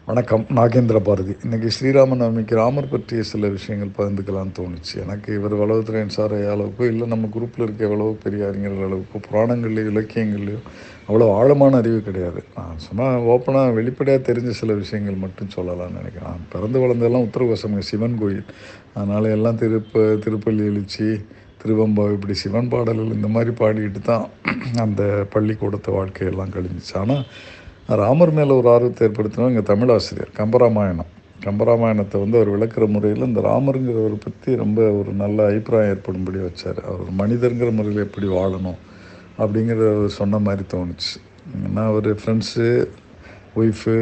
வணக்கம் நாகேந்திர பாரதி இன்றைக்கி ஸ்ரீராம நவமிக்கு ராமர் பற்றிய சில விஷயங்கள் பகிர்ந்துக்கலாம்னு தோணுச்சு எனக்கு இவர் வளவுத்துறையன் சார் அளவுக்கோ இல்லை நம்ம குரூப்பில் இருக்க எவ்வளவோ பெரிய அறிஞர்கள் அளவுக்கோ புராணங்கள்லையோ இலக்கியங்கள்லையோ அவ்வளோ ஆழமான அறிவு கிடையாது நான் சும்மா ஓப்பனாக வெளிப்படையாக தெரிஞ்ச சில விஷயங்கள் மட்டும் சொல்லலாம்னு நினைக்கிறேன் நான் பிறந்து வளர்ந்ததெல்லாம் உத்தரகோசமங்க சிவன் கோயில் அதனால் எல்லாம் திருப்ப திருப்பள்ளி எழுச்சி திருவம்பாவை இப்படி சிவன் பாடல்கள் இந்த மாதிரி பாடிக்கிட்டு தான் அந்த பள்ளிக்கூடத்து வாழ்க்கையெல்லாம் கழிஞ்சிச்சு ஆனால் ராமர் மேலே ஒரு ஆர்வத்தை ஏற்படுத்தினோம் எங்கள் தமிழாசிரியர் கம்பராமாயணம் கம்பராமாயணத்தை வந்து அவர் விளக்குற முறையில் இந்த ராமருங்கிறவரை பற்றி ரொம்ப ஒரு நல்ல அபிப்பிராயம் ஏற்படும்படி வச்சார் அவர் ஒரு மனிதருங்கிற முறையில் எப்படி வாழணும் அப்படிங்கிறத அவர் சொன்ன மாதிரி தோணுச்சு ஏன்னா அவர் ஃப்ரெண்ட்ஸு ஒய்ஃபு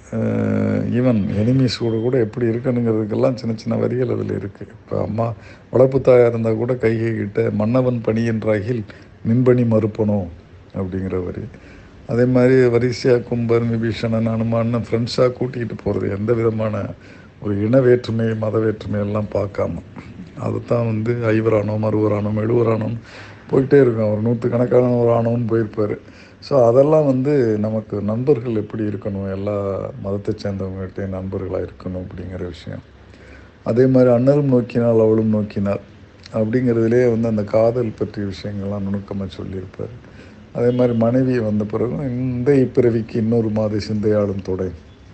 ஈவன் எனிமீஸ் கூட கூட எப்படி இருக்கணுங்கிறதுக்கெல்லாம் சின்ன சின்ன வரிகள் அதில் இருக்குது இப்போ அம்மா வளர்ப்பு தாயாக இருந்தால் கூட கைகை கிட்ட மன்னவன் பணி என்றாகில் மின்பணி மறுப்பணும் அப்படிங்கிற வரி அதே மாதிரி வரிசையாக கும்பர் விபீஷணன் அனுமான்னு ஃப்ரெண்ட்ஸாக கூட்டிகிட்டு போகிறது எந்த விதமான ஒரு இன வேற்றுமை மத வேற்றுமை எல்லாம் பார்க்காம அதுதான் வந்து ஐவரானோ மறுவரானோ மெழுவரானோன்னு போயிட்டே இருக்கும் அவர் நூற்றுக்கணக்கான ஒரு ஆணவன் போயிருப்பார் ஸோ அதெல்லாம் வந்து நமக்கு நண்பர்கள் எப்படி இருக்கணும் எல்லா மதத்தை சேர்ந்தவங்ககிட்டே நண்பர்களாக இருக்கணும் அப்படிங்கிற விஷயம் அதே மாதிரி அண்ணலும் நோக்கினால் அவளும் நோக்கினாள் அப்படிங்கிறதுலே வந்து அந்த காதல் பற்றிய விஷயங்கள்லாம் நுணுக்கமாக சொல்லியிருப்பார் அதே மாதிரி மனைவி வந்த பிறகு இந்த இப்பிறவிக்கு இன்னொரு மாத சிந்தையாடும் தொடை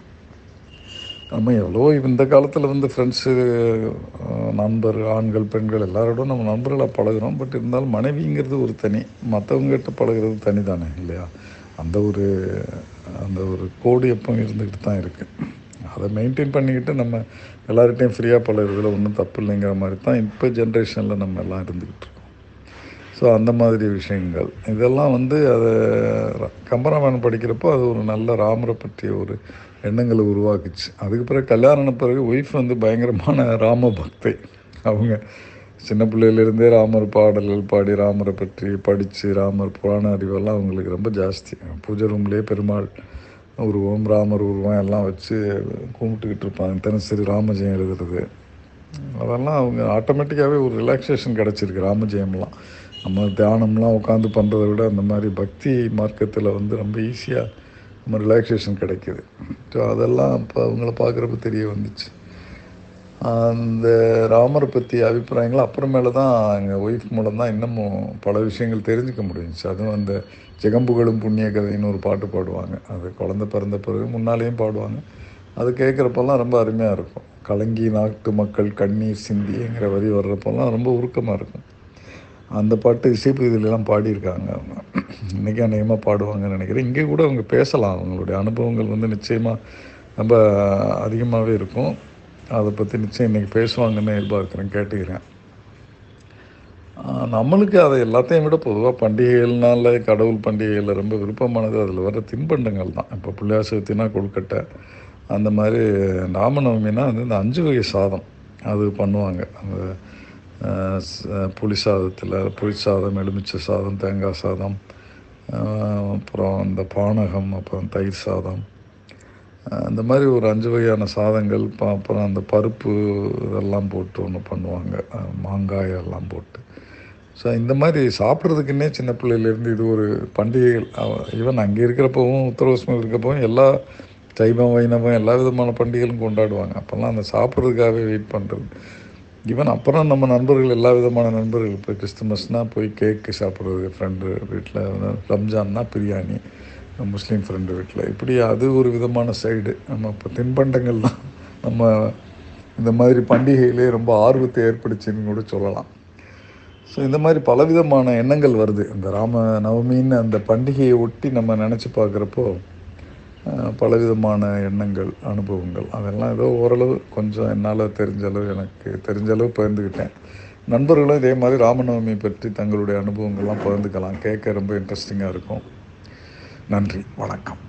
நம்ம எவ்வளோ இந்த காலத்தில் வந்து ஃப்ரெண்ட்ஸு நண்பர் ஆண்கள் பெண்கள் எல்லாரோடும் நம்ம நண்பர்களாக பழகிறோம் பட் இருந்தாலும் மனைவிங்கிறது ஒரு தனி மற்றவங்ககிட்ட பழகிறது தனி தானே இல்லையா அந்த ஒரு அந்த ஒரு கோடு எப்போ இருந்துக்கிட்டு தான் இருக்குது அதை மெயின்டைன் பண்ணிக்கிட்டு நம்ம எல்லார்கிட்டையும் ஃப்ரீயாக பழகிறதுல ஒன்றும் தப்பு இல்லைங்கிற மாதிரி தான் இப்போ ஜென்ரேஷனில் நம்ம எல்லாம் இருந்துக்கிட்டு இருக்கோம் ஸோ அந்த மாதிரி விஷயங்கள் இதெல்லாம் வந்து அதை கம்பராமாயணம் படிக்கிறப்போ அது ஒரு நல்ல ராமரை பற்றிய ஒரு எண்ணங்களை உருவாக்குச்சு அதுக்கு பிறகு கல்யாணன பிறகு ஒய்ஃப் வந்து பயங்கரமான ராம பக்தை அவங்க சின்ன பிள்ளையிலேருந்தே ராமர் பாடல்கள் பாடி ராமரை பற்றி படித்து ராமர் புராண அறிவெல்லாம் அவங்களுக்கு ரொம்ப ஜாஸ்தி பூஜை ரூம்லேயே பெருமாள் உருவம் ராமர் உருவம் எல்லாம் வச்சு கும்பிட்டுக்கிட்டு இருப்பாங்க தினசரி ராமஜெயம் எழுதுறது அதெல்லாம் அவங்க ஆட்டோமேட்டிக்காகவே ஒரு ரிலாக்ஸேஷன் கிடச்சிருக்கு ராமஜெயம்லாம் நம்ம தியானம்லாம் உட்காந்து பண்ணுறத விட அந்த மாதிரி பக்தி மார்க்கத்தில் வந்து ரொம்ப ஈஸியாக நம்ம ரிலாக்ஸேஷன் கிடைக்கிது ஸோ அதெல்லாம் இப்போ அவங்கள பார்க்குறப்ப தெரிய வந்துச்சு அந்த ராமரை பற்றி அபிப்பிராயங்கள் அப்புறமேல தான் எங்கள் ஒய்ஃப் மூலம் தான் இன்னமும் பல விஷயங்கள் தெரிஞ்சுக்க முடிஞ்சிச்சு அதுவும் அந்த ஜெகம்புகளும் புண்ணிய கதைன்னு ஒரு பாட்டு பாடுவாங்க அது குழந்த பிறந்த பிறகு முன்னாலேயும் பாடுவாங்க அது கேட்குறப்பெல்லாம் ரொம்ப அருமையாக இருக்கும் கலங்கி நாட்டு மக்கள் கண்ணீர் சிந்திங்கிற வரி வர்றப்பெல்லாம் ரொம்ப உருக்கமாக இருக்கும் அந்த பாட்டு இசைப்பகுதியிலலாம் பாடியிருக்காங்க அவங்க இன்றைக்கி அநேகமாக பாடுவாங்கன்னு நினைக்கிறேன் இங்கே கூட அவங்க பேசலாம் அவங்களுடைய அனுபவங்கள் வந்து நிச்சயமாக ரொம்ப அதிகமாகவே இருக்கும் அதை பற்றி நிச்சயம் இன்றைக்கி பேசுவாங்கன்னு எதிர்பார்க்குறேன் கேட்டுக்கிறேன் நம்மளுக்கு அதை எல்லாத்தையும் விட பொதுவாக பண்டிகைகள்னால கடவுள் பண்டிகைகளில் ரொம்ப விருப்பமானது அதில் வர தின்பண்டங்கள் தான் இப்போ பிள்ளையார் சதுர்த்தினா கொழுக்கட்டை அந்த மாதிரி ராமநவமினா வந்து இந்த அஞ்சு வகை சாதம் அது பண்ணுவாங்க அந்த புளி சாதத்தில் புளி சாதம் எலுமிச்சை சாதம் தேங்காய் சாதம் அப்புறம் இந்த பானகம் அப்புறம் தயிர் சாதம் அந்த மாதிரி ஒரு அஞ்சு வகையான சாதங்கள் அப்புறம் அந்த பருப்பு இதெல்லாம் போட்டு ஒன்று பண்ணுவாங்க மாங்காய் எல்லாம் போட்டு ஸோ இந்த மாதிரி சாப்பிட்றதுக்குன்னே சின்ன பிள்ளையிலேருந்து இது ஒரு பண்டிகைகள் ஈவன் அங்கே இருக்கிறப்பவும் உத்தரவசம் இருக்கப்பவும் எல்லா சைவம் வைணவம் எல்லா விதமான பண்டிகைகளும் கொண்டாடுவாங்க அப்போல்லாம் அந்த சாப்பிட்றதுக்காகவே வெயிட் பண்ணுறது ஈவன் அப்புறம் நம்ம நண்பர்கள் எல்லா விதமான நண்பர்கள் இப்போ கிறிஸ்துமஸ்னால் போய் கேக்கு சாப்பிட்றது ஃப்ரெண்டு வீட்டில் ரம்ஜான்னா பிரியாணி முஸ்லீம் ஃப்ரெண்டு வீட்டில் இப்படி அது ஒரு விதமான சைடு நம்ம இப்போ தின்பண்டங்கள் தான் நம்ம இந்த மாதிரி பண்டிகையிலே ரொம்ப ஆர்வத்தை ஏற்படுச்சின்னு கூட சொல்லலாம் ஸோ இந்த மாதிரி பலவிதமான எண்ணங்கள் வருது இந்த ராம நவமின்னு அந்த பண்டிகையை ஒட்டி நம்ம நினச்சி பார்க்குறப்போ பலவிதமான எண்ணங்கள் அனுபவங்கள் அதெல்லாம் ஏதோ ஓரளவு கொஞ்சம் என்னால் தெரிஞ்சளவு எனக்கு தெரிஞ்சளவு பகிர்ந்துக்கிட்டேன் நண்பர்களும் இதே மாதிரி ராமநவமி பற்றி தங்களுடைய அனுபவங்கள்லாம் பகிர்ந்துக்கலாம் கேட்க ரொம்ப இன்ட்ரெஸ்டிங்காக இருக்கும் நன்றி வணக்கம்